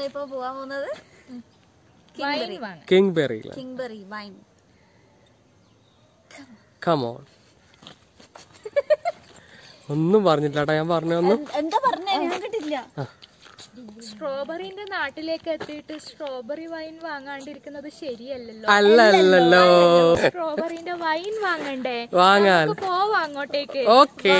നമ്മളിപ്പോ പോവാൻ പോകുന്നത് വൈൻ വാങ്ങാൻ കിങ് ബെറിയില കിങ്ബെറി വൈൻ കമോൺ ഒന്നും പറഞ്ഞിട്ടില്ല ഞാൻ പറഞ്ഞ ഒന്നും എന്താ പറഞ്ഞേ ഞാൻ കിട്ടില്ല സ്ട്രോബെറിന്റെ നാട്ടിലേക്ക് എത്തിയിട്ട് സ്ട്രോബെറി വൈൻ വാങ്ങാണ്ടിരിക്കുന്നത് ശരിയല്ലല്ലോ അല്ല അല്ലല്ലോ സ്ട്രോബെറിന്റെ വൈൻ വാങ്ങണ്ടേ വാങ്ങാൻ നമുക്ക് പോവാം അങ്ങോട്ടേക്ക് ഓക്കേ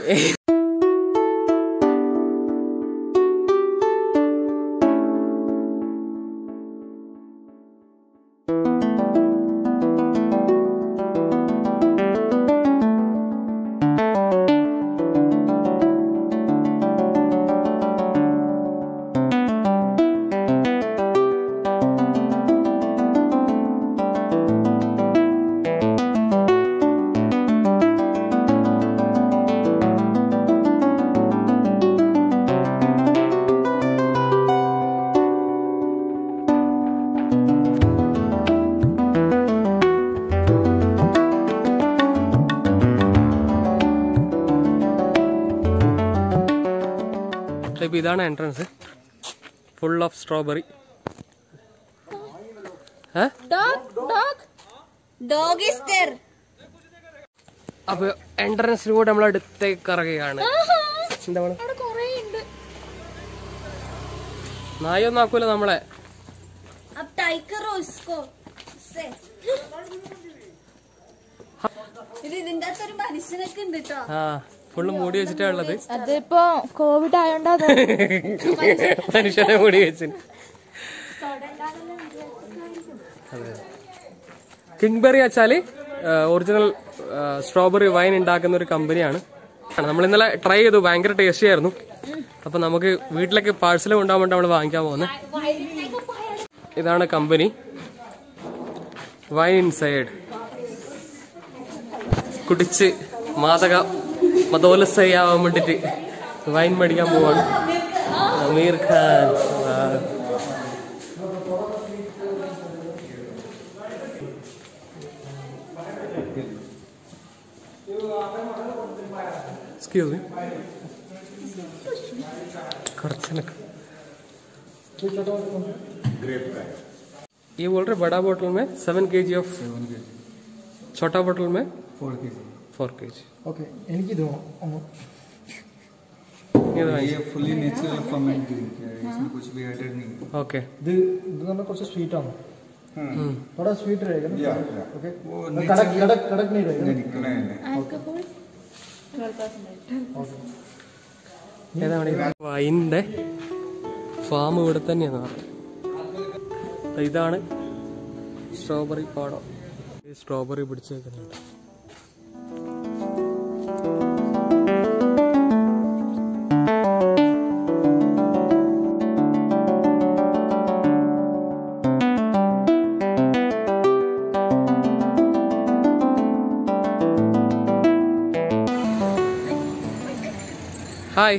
ഇപ്പൊ ഇതാണ് entrance full of strawberry dog is there അപ്പൊ എൻട്രൻസിലൂടെ നമ്മൾ അടുത്തേക്ക് ഇറങ്ങുകയാണ് എന്താ വേണം അവിടെ കൊറേ ഉണ്ട് നായൊന്നും ആക്കൂല നമ്മളെ अब टाई करो इसको इससे ഇത് ഇതിന്റെ അകത്ത് ഒരു മനുഷ്യനൊക്കെ ഉണ്ട് കേട്ടോ ആ ഫുള്ള് മൂടി വെച്ചിട്ടാ ഉള്ളത് അതിപ്പോ കോവിഡ് ആയോണ്ടാ മനുഷ്യനെ മൂടി വെച്ച് കിങ്ബെറി വെച്ചാല് ഒറിജിനൽ സ്ട്രോബെറി വൈൻ ഉണ്ടാക്കുന്ന ഒരു കമ്പനിയാണ് നമ്മൾ ഇന്നലെ ട്രൈ ചെയ്തു ഭയങ്കര ടേസ്റ്റി ആയിരുന്നു അപ്പൊ നമുക്ക് വീട്ടിലേക്ക് പാഴ്സൽ കൊണ്ടുപോകാൻ വേണ്ടി നമ്മൾ വാങ്ങിക്കാൻ പോകുന്നത് ഇതാണ് കമ്പനി വൈൻ ഇൻസൈഡ് കുടിച്ച് മാതക മതോലസയാവാൻ വേണ്ടിട്ട് വൈൻ മേടിക്കാൻ പോവാണ് അമീർ ഖാൻ ആ. Excuse me. കുറച്ചനക്ക് ये बोल रहे बड़ा बोतल में सेवन के जी ऑफ छोटा बोतल में फोर के जी फोर के जी ओके എനിക്കിത് ये फुली नेचुरल फर्मेंट ड्रिंक है इसमें कुछ भी एडेड नहीं है ओके ഇത് ഇത് നമ്മൾ കുറച്ച് സ്വീറ്റ് ആണ് थोड़ा स्वीट रहेगा ना या, या। ओके वो कड़क कड़क कड़क नहीं रहेगा नहीं नहीं नहीं ഏതാണ് വൈനിന്റെ ഫാം ഇവിടെ തന്നെയാണ് പറഞ്ഞത്. ഇതാണ് സ്ട്രോബെറി പാടം ഈ സ്ട്രോബെറി പിടിച്ചു വെക്കുന്നുണ്ട് ഹായ്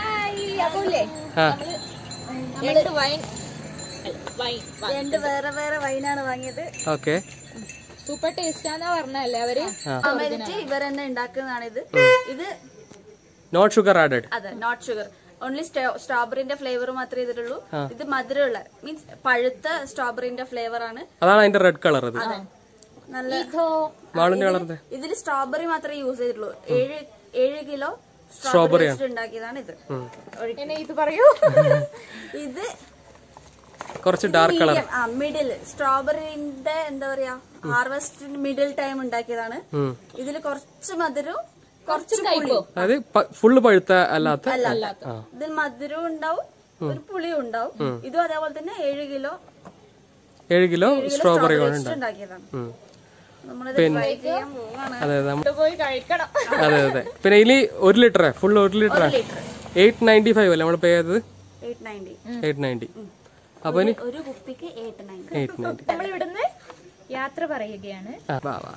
ആ രണ്ട് വൈൻ വൈൻ രണ്ട് വേറെ വേറെ വൈനാണ് വാങ്ങിയത് ഓക്കെ സൂപ്പർ ടേസ്റ്റാന്നാ പറഞ്ഞല്ലേ അവര് അമരിച്ച് ഇവർ തന്നെ ഉണ്ടാക്കുന്നതാണ് ഇത് ഇത് നോട്ട് ഷുഗർ ആഡഡ് അതെ നോട്ട് ഷുഗർ ഓൺലി സ്ട്രോബെറിന്റെ ഫ്ലേവർ മാത്രമേ ഇതിലുള്ളൂ ഇത് മധുരമുള്ള മീൻസ് പഴുത്ത സ്ട്രോബെറിന്റെ ഫ്ലേവർ ആണ് അതാണ് അതിന്റെ റെഡ് കളർ ഇത് നല്ല മാളിന്റെ കളറിന്റെ ഇതിൽ സ്ട്രോബെറി മാത്രമേ യൂസ് ചെയ്തിട്ടുള്ളൂ ഏഴ് ഏഴ് കിലോ Strawberry സ്ട്രോബെറി വെച്ചിട്ട് ഉണ്ടാക്കിയതാണ് ഇത് എന്നെ ഇത് പറയൂ ഇത് കുറച്ച് ഡാർക്ക് കളർ മീഡിയം ആ മിഡിൽ സ്ട്രോബെറിന്റെ എന്താ പറയാ ഹാർവെസ്റ്റ് മിഡിൽ ടൈം ഉണ്ടാക്കിയതാണ് ഇതിൽ കുറച്ച് മധുരവും കുറച്ച് പുളിയും അതായത് ഫുള്ള് പഴുത്ത അല്ലാത്ത ആ ഇതിൽ മധുരവും ഉണ്ടാവും ഒരു പുളിയും ഉണ്ടാവും ഇതും അതേപോലെ തന്നെ ഏഴ് കിലോ ഏഴ് കിലോ സ്ട്രോബെറി കൊണ്ട് വെച്ചിട്ട് ഉണ്ടാവും ഉണ്ടാക്കിയതാണ് ഉം. നമ്മളിത് ട്രൈ ചെയ്യാൻ പോവാണ് അതെ അതെ നമ്മ- പോയി കഴിക്കണം അതെ അതെ പിന്നെ ഇതിൽ ഒരു ലിറ്റർ ഫുൾ ഒരു litre litre eight ninety five അല്ലേ നമ്മൾ പേ ചെയ്തത് എയ്റ്റ് നയൻറ്റി എയ്റ്റ് നയൻറ്റി അപ്പൊ ഇനി ഒരു കുപ്പിക്ക് എയ്റ്റ് നയൻറ്റി എയ്റ്റ് നയൻറ്റി നമ്മൾ ഇവിടുന്ന് യാത്ര പറയുകയാണ് വാ വാ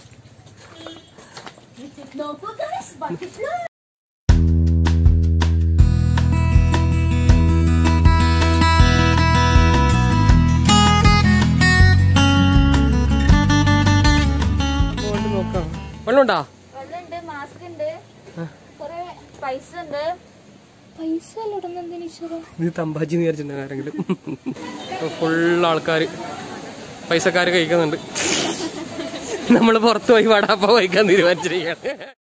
കൊണ്ട് നോക്കാം വെള്ളമുണ്ടാ വെള്ളമുണ്ട് മാസ്ക് ഉണ്ട് കുറെ സ്പൈസ് ഉണ്ട് പൈസ അല്ല ഇടുന്നെന്തിനു ഈശ്വര ഇത് തമ്പാച്ചി എന്ന് വിചാരിച്ചിട്ടുണ്ടോ ആരെങ്കിലും ഫുൾ ആൾക്കാർ പൈസക്കാർ കഴിക്കുന്നുണ്ട് നമ്മൾ പുറത്ത് പോയി വടാപ്പ കഴിക്കാൻ തീരുമാനിച്ചിരിക്കുകയാണ്